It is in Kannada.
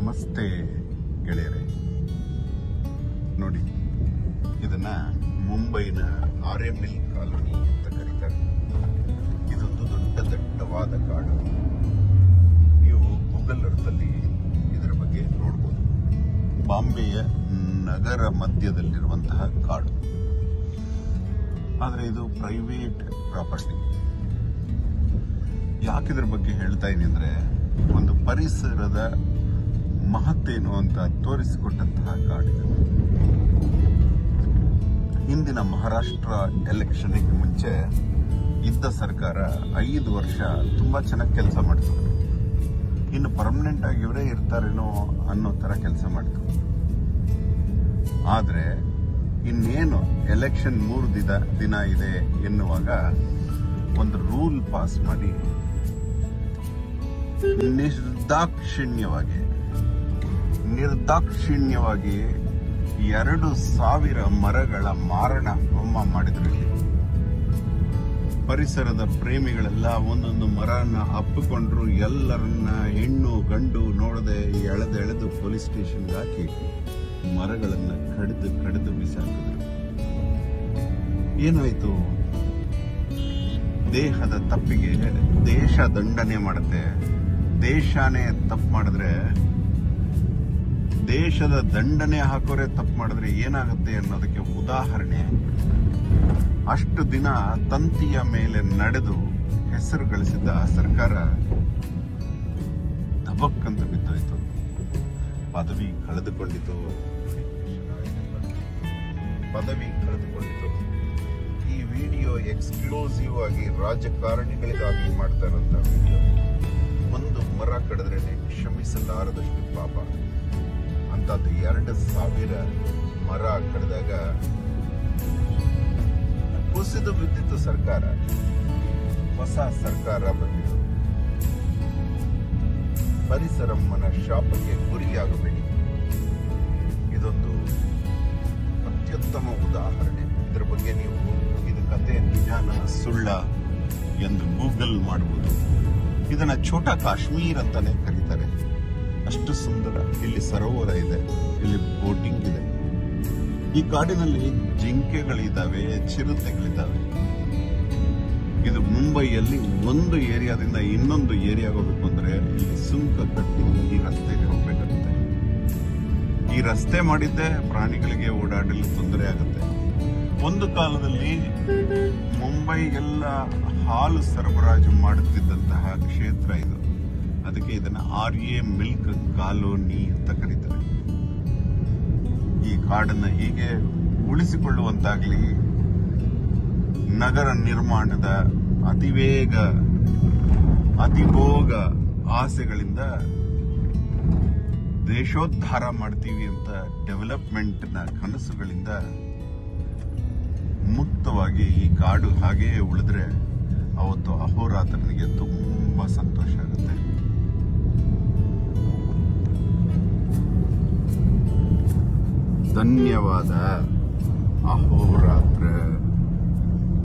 ನಮಸ್ತೆ ಗೆಳೆಯರೆ ನೋಡಿ ಇದನ್ನ ಮುಂಬೈನ ಆರ್ ಎಂ ಎಲ್ ಕಾಲೋನಿ ಅಂತ ಕರೀತಾರೆ ಇದೊಂದು ದೊಡ್ಡ ದಟ್ಟವಾದ ಕಾಡು ನೀವು ಗೂಗಲ್ ಅರ್ಥಲ್ಲಿ ಇದರ ಬಗ್ಗೆ ನೋಡ್ಬೋದು ಬಾಂಬೆಯ ನಗರ ಮಧ್ಯದಲ್ಲಿರುವಂತಹ ಕಾಡು ಆದರೆ ಇದು ಪ್ರೈವೇಟ್ ಪ್ರಾಪರ್ಟಿ ಯಾಕೆ ಇದ್ರ ಬಗ್ಗೆ ಹೇಳ್ತಾ ಇದೀನಿ ಅಂದ್ರೆ ಒಂದು ಪರಿಸರದ ಮಹತ್ತೇನು ಅಂತ ತೋರಿಸಿಕೊಟ್ಟಂತಹ ಕಾಡಿದೆ ಹಿಂದಿನ ಮಹಾರಾಷ್ಟ್ರ ಎಲೆಕ್ಷನ್ಗೆ ಮುಂಚೆ ಇದ್ದ ಸರ್ಕಾರ ಐದು ವರ್ಷ ತುಂಬಾ ಚೆನ್ನಾಗಿ ಕೆಲಸ ಮಾಡಿತು ಇನ್ನು ಪರ್ಮನೆಂಟ್ ಆಗಿ ಇವರೇ ಇರ್ತಾರೇನೋ ಅನ್ನೋ ತರ ಕೆಲಸ ಮಾಡಿತು ಆದ್ರೆ ಇನ್ನೇನು ಎಲೆಕ್ಷನ್ ಮೂರು ದಿನ ದಿನ ಇದೆ ಎನ್ನುವಾಗ ಒಂದು ರೂಲ್ ಪಾಸ್ ಮಾಡಿ ನಿರ್ದಾಕ್ಷಿಣ್ಯವಾಗಿ ನಿರ್ದಾಕ್ಷಿಣ್ಯವಾಗಿ ಎರಡು ಸಾವಿರ ಮರಗಳ ಮಾರಣ ಹೋಮ ಮಾಡಿದ್ರು ಇಲ್ಲಿ ಪರಿಸರದ ಪ್ರೇಮಿಗಳೆಲ್ಲ ಒಂದೊಂದು ಮರನ ಅಪ್ಪಿಕೊಂಡ್ರು ಎಲ್ಲರನ್ನ ಹೆಣ್ಣು ಗಂಡು ನೋಡದೆ ಎಳೆದೆಳೆದು ಪೊಲೀಸ್ ಸ್ಟೇಷನ್ಗೆ ಹಾಕಿ ಮರಗಳನ್ನ ಕಡಿದು ಕಡಿದು ಬಿಸಾಕಿದ್ರು ಏನಾಯ್ತು ದೇಹದ ತಪ್ಪಿಗೆ ದೇಶ ದಂಡನೆ ಮಾಡುತ್ತೆ ದೇಶನೇ ತಪ್ಪು ಮಾಡಿದ್ರೆ ದೇಶದ ದಂಡನೆ ಹಾಕೋರೆ ತಪ್ಪು ಮಾಡಿದ್ರೆ ಏನಾಗುತ್ತೆ ಅನ್ನೋದಕ್ಕೆ ಉದಾಹರಣೆ ಅಷ್ಟು ದಿನ ತಂತಿಯ ಮೇಲೆ ನಡೆದು ಹೆಸರು ಗಳಿಸಿದ್ದ ಆ ಸರ್ಕಾರ ದಬಕ್ಕಂತ ಬಿದ್ದೋಯ್ತು ಪದವಿ ಕಳೆದುಕೊಂಡಿತು ಪದವಿ ಕಳೆದುಕೊಂಡಿತು ಈ ವಿಡಿಯೋ ಎಕ್ಸ್ಕ್ಲೂಸಿವ್ ಆಗಿ ರಾಜಕಾರಣಿಗಳಿಗಾಗಿ ಮಾಡ್ತಾ ಇರೋಂಥ ವಿಡಿಯೋ ಒಂದು ಮರ ಕಡಿದ್ರೆ ಕ್ಷಮಿಸಲಾರದಷ್ಟು ಪಾಪ ಅಂತದ್ದು ಎರಡು ಸಾವಿರ ಮರ ಕಡಿದಾಗ ಕುಸಿದು ಬಿದ್ದಿತ್ತು ಸರ್ಕಾರ ಹೊಸ ಸರ್ಕಾರ ಬಂದಿತು ಪರಿಸರಮ್ಮನ ಶಾಪಕ್ಕೆ ಗುರಿಯಾಗಬೇಡಿ ಇದೊಂದು ಅತ್ಯುತ್ತಮ ಉದಾಹರಣೆ ಇದರ ಬಗ್ಗೆ ನೀವು ಇದು ಕತೆ ನಿಜಾನ ಸುಳ್ಳ ಎಂದು ಗೂಗಲ್ ಮಾಡಬಹುದು ಇದನ್ನ ಛೋಟಾ ಕಾಶ್ಮೀರ್ ಅಂತಾನೆ ಕರೀತಾರೆ ಅಷ್ಟು ಸುಂದರ ಇಲ್ಲಿ ಸರೋವರ ಇದೆ ಇಲ್ಲಿ ಬೋಟಿಂಗ್ ಇದೆ ಈ ಕಾಡಿನಲ್ಲಿ ಜಿಂಕೆಗಳಿದ್ದಾವೆ ಚಿರತೆಗಳಿದ್ದಾವೆ ಇದು ಮುಂಬೈಯಲ್ಲಿ ಒಂದು ಏರಿಯಾದಿಂದ ಇನ್ನೊಂದು ಏರಿಯಾಗೆ ಹೋಗ್ಬೇಕು ಅಂದ್ರೆ ಇಲ್ಲಿ ಸುಂಕ ಕಟ್ಟಿ ಈ ರಸ್ತೆಗೆ ಹೋಗ್ಬೇಕಾಗುತ್ತೆ ಈ ರಸ್ತೆ ಮಾಡಿದ್ದೆ ಪ್ರಾಣಿಗಳಿಗೆ ಓಡಾಡಲು ತೊಂದರೆ ಆಗುತ್ತೆ ಒಂದು ಕಾಲದಲ್ಲಿ ಮುಂಬೈಗೆಲ್ಲ ಹಾಲು ಸರಬರಾಜು ಮಾಡುತ್ತಿದ್ದಂತಹ ಕ್ಷೇತ್ರ ಇದು ಅದಕ್ಕೆ ಇದನ್ನ ಆರ್ ಎ ಮಿಲ್ಕ್ ಕಾಲೋನಿ ಅಂತ ಕರೀತಾರೆ ಈ ಕಾಡನ್ನ ಹೀಗೆ ಉಳಿಸಿಕೊಳ್ಳುವಂತಾಗ್ಲಿ ನಗರ ನಿರ್ಮಾಣದ ಅತಿವೇಗ ಅತಿಭೋಗ ಆಸೆಗಳಿಂದ ದೇಶೋದ್ಧಾರ ಮಾಡ್ತೀವಿ ಅಂತ ಡೆವಲಪ್ಮೆಂಟ್ ನ ಕನಸುಗಳಿಂದ ಮುಕ್ತವಾಗಿ ಈ ಕಾಡು ಹಾಗೆಯೇ ಉಳಿದ್ರೆ ಅವತ್ತು ಅಹೋರಾತ್ರನಿಗೆ ತುಂಬಾ ಸಂತೋಷ ಆಗುತ್ತೆ ಧನ್ಯವಾದ ಅಹೋರಾತ್ರ